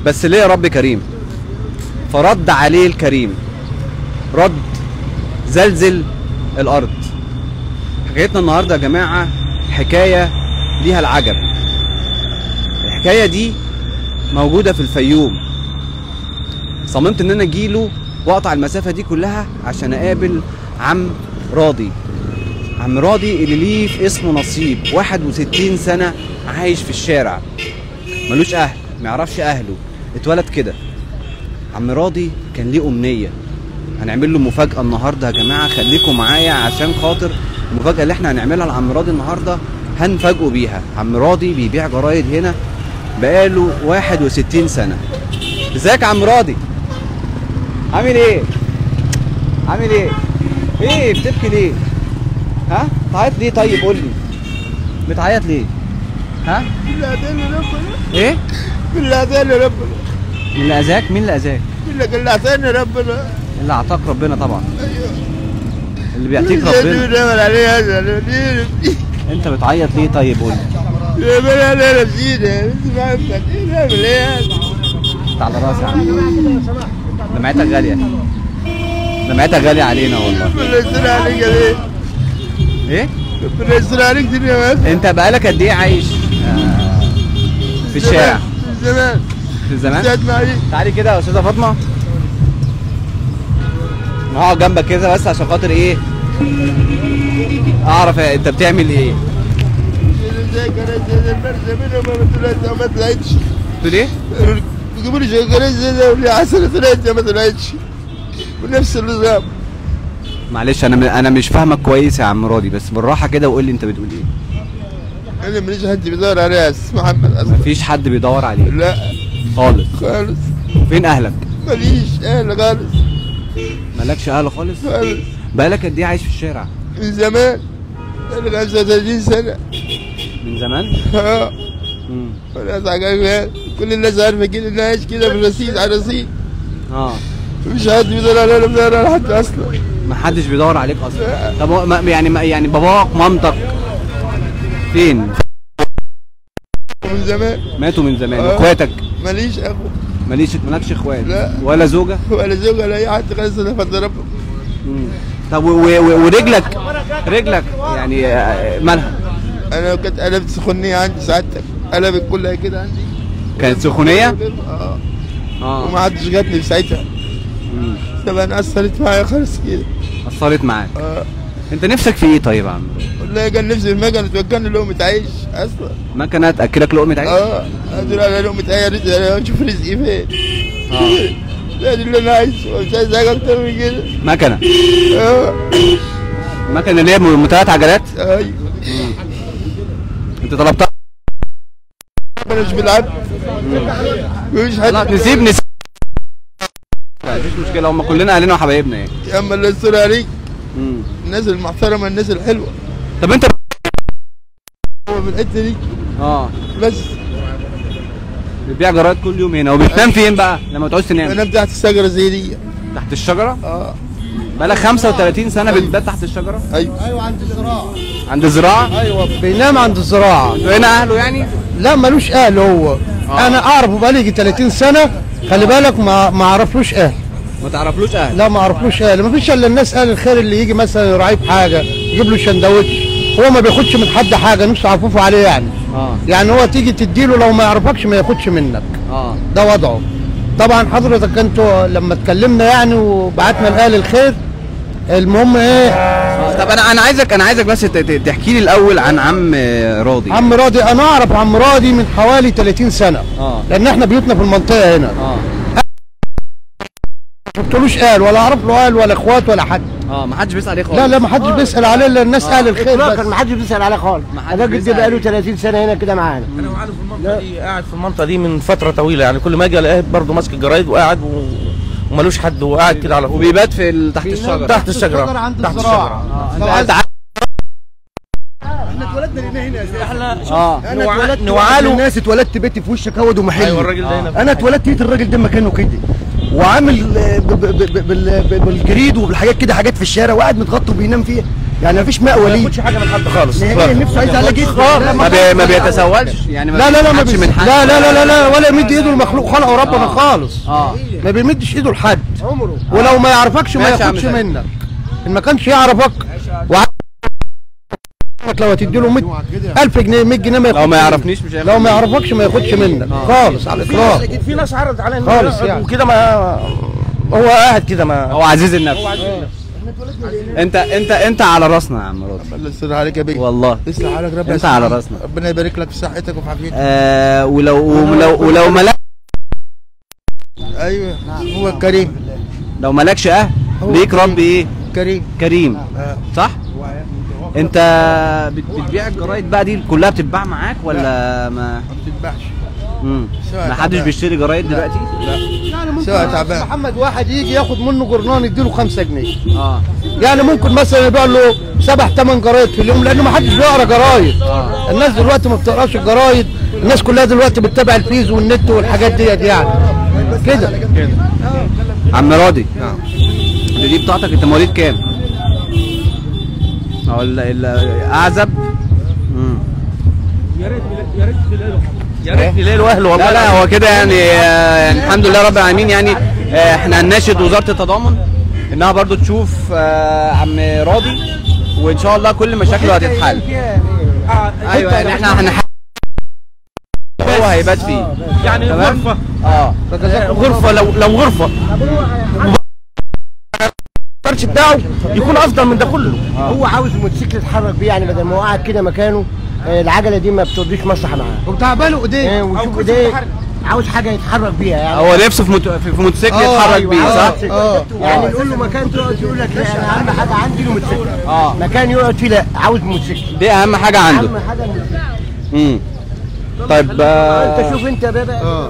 بس ليه رب كريم فرد عليه الكريم رد زلزل الارض حكايتنا النهارده يا جماعه حكايه ليها العجب الحكايه دي موجوده في الفيوم صممت ان انا اجيله واقطع المسافه دي كلها عشان اقابل عم راضي عم راضي اللي ليه في اسمه نصيب 61 سنه عايش في الشارع ملوش اهل ما يعرفش اهله اتولد كده عم راضي كان ليه امنيه هنعمل له مفاجاه النهارده يا جماعه خليكم معايا عشان خاطر المفاجاه اللي احنا هنعملها لعم راضي النهارده هنفاجئه بيها عم راضي بيبيع جرايد هنا بقاله 61 سنه ازيك يا عم راضي عامل ايه عامل ايه ايه بتبكي ليه ها بتعيط ليه طيب قول لي بتعيط ليه ها بالله عطاني ربنا ايه بالله عطاني ربنا مين اللي اذاك مين اللي اذاك بالله اللي عطاني ربنا اللي اعطاك ربنا طبعا اللي بيعطيك ربنا ربنا نعمل عليه هذا ليه انت بتعيط ليه طيب قول لي نعمل عليه نفسينا انت ما عرفت نعمل ايه هذا انت على راسي يا عم دمعتك غاليه دمعتك غاليه علينا والله ربنا يستر عليك ليه ايه ربنا يستر عليك الدنيا ما انت بقالك قد ايه عايش آه، في الشارع من زمان في زمان ساعة ما عليك تعالي كده يا استاذه فاطمه هقعد جنبك كده بس عشان خاطر ايه اعرف انت بتعمل ايه زي كان زي المرسى منهم ما طلعت ما طلعتش تقول ايه بيجيبوا لي شغالين زي ده واللي عسل طلعت ما طلعتش ونفس النظام معلش انا انا مش فاهمك كويس يا عم راضي بس بالراحه كده وقول لي انت بتقول ايه انا ماليش حد بيدور عليها اسمه محمد اصلا مفيش حد بيدور عليك لا خالص خالص فين اهلك ماليش اهل خالص مالكش اهل خالص خالص بقالك قد ايه عايش في الشارع من زمان انا 35 سنه من زمان اه امم والناس عجبها كل الناس عارفه كده اني عايش كده بالرصيد على رصيد اه مفيش حد بيدور عليا ولا بيدور على حد اصلا ما حدش بيدور عليك اصلا طب هو ما يعني ما يعني باباك مامتك فين من زمان ماتوا من زمان آه. اخواتك ماليش اخو ماليش مالكش اخوات لا. ولا زوجه ولا زوج ولا اي حد خالص انا فضل ربنا مم. طب و- و- ورجلك رجلك يعني آه، مالها انا كانت قلبت سخونيه عندي سعادتك قلبت كلها كده عندي كانت سخونيه اه اه وما حدش جاتني في ساعتها مم. طبعا اثرت معايا خالص كده اثرت معاك اه انت نفسك في ايه طيب يا عم والله كان نفسي في مكنه توكلني لقمه عيش اصلا مكنه تاكلك لقمه عيش اه قادر على لقمه عيش رزق انا اشوف رزقي فين اه ده اللي انا عايزه مش عايز حاجه اكتر من كده مكنه اه مكنه اللي هي م- ثلاث عجلات ايوه انت طلبتها انا مش بالعب مفيش حد خلاص نسيب نسيب لا، مفيش مشكله هم كلنا اهلنا وحبايبنا يعني يا اما اللي يستر عليك مم. الناس المحترمه الناس الحلوه طب انت هو في الحته دي اه بس بتبيع جرايد كل يوم هنا وبتنام فين بقى لما تعوز تنام انا تحت الشجره زي دي تحت الشجره اه بقالك 35 سنه بتبات تحت الشجره ايوه عند الزراعه ايوه بينام عند الزراعه انتوا هنا اهله يعني لا ملوش اهل هو آه. انا اعرفه بقالي يجي 30 سنه خلي بالك ما ما اعرفلوش اهل ما تعرفلوش اهل لا ما اعرفلوش اهل ما فيش الا الناس اهل الخير اللي يجي مثلا يراعيه بحاجه يجيب له شندوتش هو ما بياخدش من حد حاجه نفسه عفوفه عليه يعني اه يعني هو تيجي تديله لو ما يعرفكش ما ياخدش منك اه ده وضعه طبعا حضرتك انتوا لما اتكلمنا يعني وبعتنا لاهل الخير المهم ايه آه، طب انا انا عايزك انا عايزك بس ت- ت- تحكي لي الاول عن عم آه، راضي عم راضي انا اعرف عم راضي من حوالي 30 سنه اه لان احنا بيوتنا في المنطقه هنا اه ما شفتلوش اهل ولا اعرف له اهل ولا اخوات ولا حد اه ما حدش بيسال عليه خالص لا لا ما حدش بيسال عليه الا الناس اهل الخير اطلاقا بس ما حدش بيسال عليه خالص ما حدش الراجل بيسأل ده بقاله عليه. 30 سنه هنا كده معانا انا قاعد في المنطقه دي قاعد في المنطقه دي من فتره طويله يعني كل ما اجي الاقيه برضه ماسك الجرايد وقاعد و... وملوش حد وقاعد كده على طول وبيبات في ال- تحت الشجره تحت الشجره الشجرة عند تحت الزراعة. الشجره انت انت عارف- احنا اه انا نوع- اتولدت نوعاله. الناس اتولدت بيتي في وشك هود ومحلي ايوه الراجل ده هنا انا اتولدت لقيت الراجل ده مكانه كده وعامل آه، ب- ب- ب- بال- ب- بالجريد وبالحاجات كده حاجات في الشارع وقاعد متغطى وبينام فيها يعني مفيش ماء ما وليد ياخدش حاجه من حد خالص نهائيا نفسه عايز على جدا ما, بي ما بيتسولش يعني ما لا لا لا ما بيحدش بي... من حد لا لا لا لا لا ولا يمد ايده المخلوق خلقه ربنا خالص اه ما بيمدش ايده لحد عمره ولو ما يعرفكش ما ماشي يا عم ياخدش سيد. منك ان ما كانش يعرفك وع- لو هتدي له 1000 جنيه 100 جنيه ما لو ياخدش ما منك. يعرفنيش مش هياخد لو ما يعرفكش ما ياخدش منك خالص على الاطلاق في ناس عرض عليا إنه خالص يقعد يعني. وكده ما هو قاعد كده ما هو عزيز النفس انت انت انت على راسنا يا عم راضي الله يستر عليك يا بيه والله يصلح حالك ربنا انت على يسلمك. راسنا. ربنا يبارك لك في صحتك وفي عافيتك آه ولو ولو ولو ملك ايوه هو الكريم لو مالكش اهل ليك رب ايه كريم كريم آه. صح انت بت- بتبيع الجرايد بقى دي كلها بتتباع معاك ولا ما ما بتذبحش مم. سواء ما حدش تعبان. بيشتري جرايد دلوقتي يعني ممكن سواء تعبان. محمد واحد يجي ياخد منه جرنان يديله 5 جنيه اه يعني ممكن مثلا يبيع له سبع ثمان جرايد في اليوم لانه ما حدش بيقرا جرايد الناس دلوقتي ما بتقراش الجرايد الناس كلها دلوقتي بتتابع الفيز والنت والحاجات ديت يعني كده عم راضي نعم دي بتاعتك انت مواليد كام؟ اه ال- ال- اعزب مم. يا ريت يا ريت يا ريت نلاقي له اهل والله لا لا هو كده يعني آه، يعني الحمد لله رب العالمين يعني آه، احنا هنناشد وزاره التضامن انها برضو تشوف آه، عم راضي وان شاء الله كل مشاكله هتتحل ايوه يعني احنا هنحل هو هيبات فيه يعني تمام؟ غرفه اه غرفه لو لو غرفه الفرش بتاعه يكون افضل من ده كله هو عاوز موتوسيكل يتحرك بيه يعني بدل ما هو قاعد كده مكانه آه، العجله دي ما بتوديش مصلحه معاه وتعبانه ايديه آه، وشوف ايديه عاوز حاجه يتحرك بيها يعني هو نفسه في موتو- في في موتوسيكل آه، يتحرك أيوة، بيه آه. صح؟ اه يعني نقول له مكان تقعد يقول لك لا انا اهم حاجه عندي الموتوسيكل اه مكان يقعد فيه لا عاوز موتوسيكل دي اهم حاجه عنده اهم حاجه الموتوسيكل امم طيب انت آه، شوف انت بقى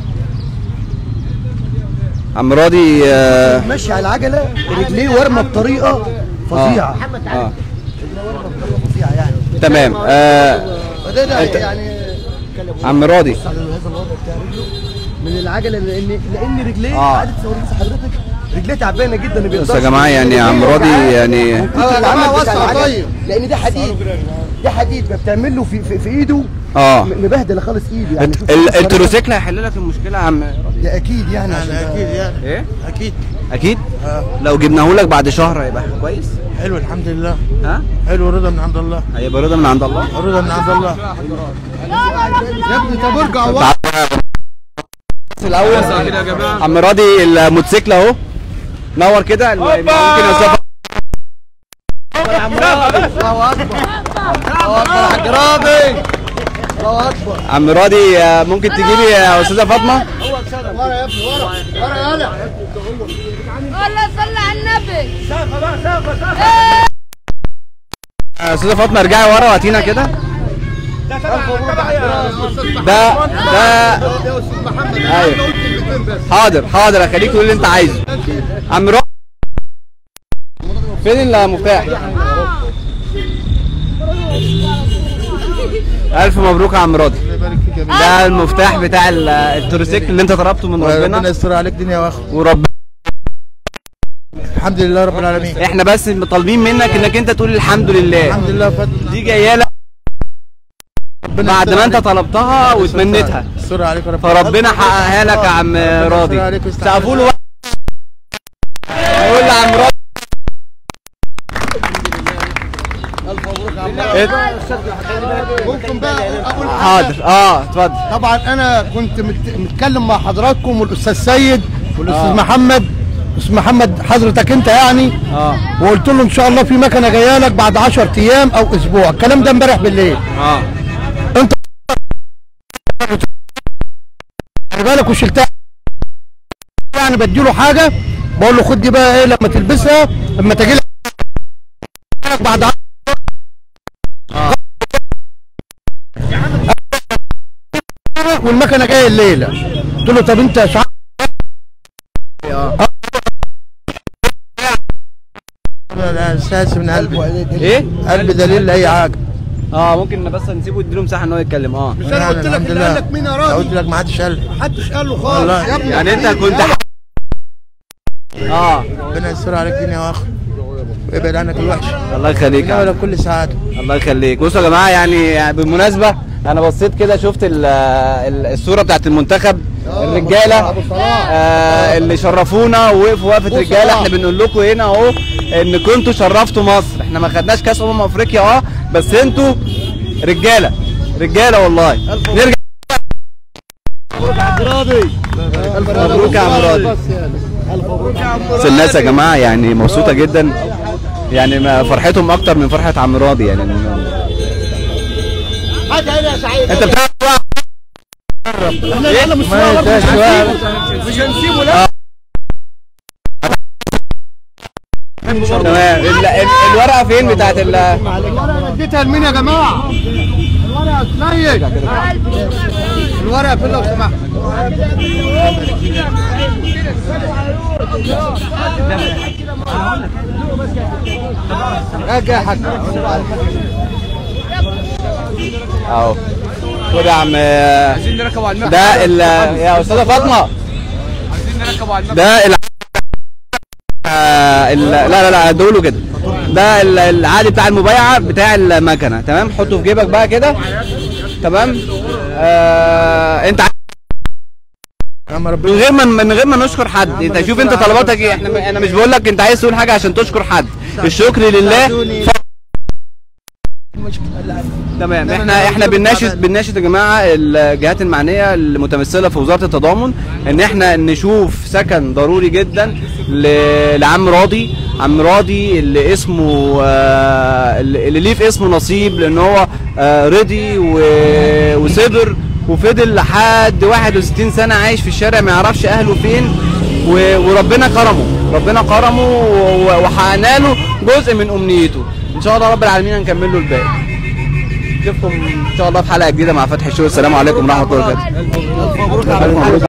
عم راضي آه، ماشي على العجله رجليه ورمه بطريقه فظيعه اه فظيعه يعني تمام آه، فده ده أنت- يعني عم راضي على هذا الوضع بتاع رجله من العجله لان لان رجليه آه. قعدت تصوري حضرتك رجليه تعبانه جدا ما بس يا بيقدرش جماعه يعني عم راضي يعني آه، يا جماعة وسع طيب. لان ده حديد ده حديد فبتعمل له في, في, في ايده اه م- مبهدله خالص ايده يعني شوف ال- الصراحة. التروسيكل هيحل لك المشكله يا عم راضي ده اكيد يعني عشان يعني اكيد يعني ايه اكيد اكيد آه. لو جبناه لك بعد شهر هيبقى كويس حلو الحمد لله ها حلو رضا من عند الله هيبقى رضا من عند الله رضا من عند الله يا ابني طب ارجع ورا في الاول عم راضي الموتوسيكل اهو نور كده الم- ممكن يوصف الله اكبر الله اكبر يا حاج راضي الله اكبر عم راضي آه، ممكن تجي لي يا استاذه فاطمه ورا يا ابني ورا ورا يالا والله صلى على النبي آه، استاذه فاطمه ارجعي ورا وهاتينا كده ده ده ايوه حاضر حاضر اخليك تقول اللي انت عايزه عم راضي فين المفتاح الف مبروك يا عم راضي الله يبارك فيك يا بيه ده المفتاح بتاع ال- التروسيكل اللي انت طلبته من ربنا ربنا يستر عليك دنيا واخره وربنا الحمد لله رب العالمين احنا بس طالبين منك انك انت تقول الحمد لله الحمد لله فضل دي جايه لك ربنا بعد يستر ما انت عليك. طلبتها وتمنيتها يستر عليك يا رب فربنا حققها لك يا عم راضي يستر عليك ويستر سقفوا له يقول لعم راضي ممكن بقى اقول حاضر اه اتفضل طبعا انا كنت مت- متكلم مع حضراتكم والاستاذ سيد والاستاذ آه. محمد استاذ محمد حضرتك انت يعني اه وقلت له ان شاء الله في مكنه جايه لك بعد 10 ايام او اسبوع الكلام ده امبارح بالليل اه انت خلي بالك وشلتها يعني بديله حاجه بقول له خد دي بقى ايه لما تلبسها لما تجي لك بعد ع- والمكنه جايه الليله قلت له طب انت شع... انا استاذ من قلبي ايه قلبي دليل لاي حاجه اه ممكن بس نسيبه نديله مساحه ان هو يتكلم اه مش انا قلت لك الحمد اللي لله. قال لك مين يا قلت راجل لك ما حدش قال لي محدش قال له خالص والله. يا ابني يعني انت كنت ح- اه ربنا يستر عليك دنيا واخره ويبعد عنك الوحش الله يخليك يا عم. ولا كل سعاده الله يخليك بصوا يا جماعه يعني بالمناسبه انا بصيت كده شفت ال- ال- الصوره بتاعت المنتخب الرجاله آه اللي شرفونا ووقفوا وقفه رجاله احنا بنقول لكم هنا اهو ان كنتوا شرفتوا مصر احنا ما خدناش كاس امم افريقيا اه بس انتوا رجاله رجاله والله نرجع مبروك يا عم راضي بس الناس يا جماعه يعني مبسوطه جدا يعني ما فرحتهم اكتر من فرحه عم راضي يعني هات هنا يا سعيد انت بتعرف مش هنسيبه لا تمام ال- ال- الورقه فين بتاعت ال الورقه اديتها لمين يا جماعه الورقه تنيج الورقه فين لو سمحت اجي يا حاج اهو خد يا عم عايزين نركب على المحور ده ال يا استاذه فاطمه عايزين نركب على المحور ده ال آه، ال- لا لا لا ادوله كده ده ال- العادي بتاع المبايعه بتاع المكنه تمام حطه في جيبك بقى كده تمام آه انت عارف يا عم من ربنا غير ما من غير ما نشكر حد انت شوف انت طلباتك ايه احنا انا مش بقول لك انت عايز تقول حاجه عشان تشكر حد الشكر لله ف... تمام احنا احنا بنناشد بنناشد يا جماعه الجهات المعنيه المتمثله في وزاره التضامن ان احنا نشوف سكن ضروري جدا ل- لعم راضي عم راضي اللي اسمه آه، اللي ليه في اسمه نصيب لان هو آه، رضي و- وصبر وفضل لحد 61 سنه عايش في الشارع ما يعرفش اهله فين و- وربنا كرمه ربنا كرمه و- وحققنا له جزء من امنيته ان شاء الله رب العالمين هنكمل له الباقي نشوفكم ان شاء الله في حلقه جديده مع فتحي شو السلام عليكم ورحمه الله وبركاته